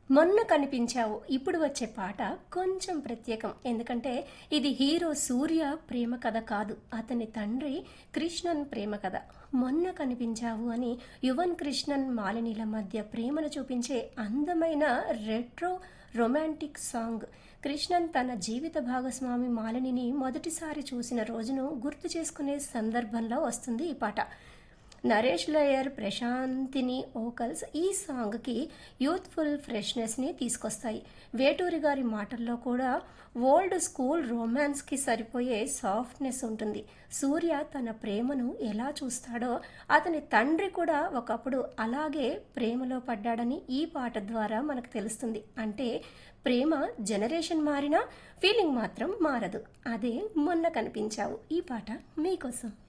మొన్న కనిపించావు ఇప్పుడు వచ్చే పాట కొంచెం ప్రత్యేకం ఎందుకంటే ఇది హీరో సూర్య ప్రేమ కథ కాదు అతని తండ్రి కృష్ణన్ ప్రేమ కథ మొన్న కనిపించావు అని యువన్ కృష్ణన్ మాలినీల మధ్య ప్రేమను చూపించే అందమైన రెట్రో రొమాంటిక్ సాంగ్ కృష్ణన్ తన జీవిత భాగస్వామి మాలినిని మొదటిసారి చూసిన రోజును గుర్తు చేసుకునే సందర్భంలో వస్తుంది ఈ పాట నరేష్ లయర్ ప్రశాంతిని ఓకల్స్ ఈ సాంగ్కి యూత్ఫుల్ ఫ్రెష్నెస్ని తీసుకొస్తాయి వేటూరి గారి మాటల్లో కూడా ఓల్డ్ స్కూల్ రొమాన్స్కి సరిపోయే సాఫ్ట్నెస్ ఉంటుంది సూర్య తన ప్రేమను ఎలా చూస్తాడో అతని తండ్రి కూడా ఒకప్పుడు అలాగే ప్రేమలో పడ్డాడని ఈ పాట ద్వారా మనకు తెలుస్తుంది అంటే ప్రేమ జనరేషన్ మారినా ఫీలింగ్ మాత్రం మారదు అదే మొన్న కనిపించావు ఈ పాట మీకోసం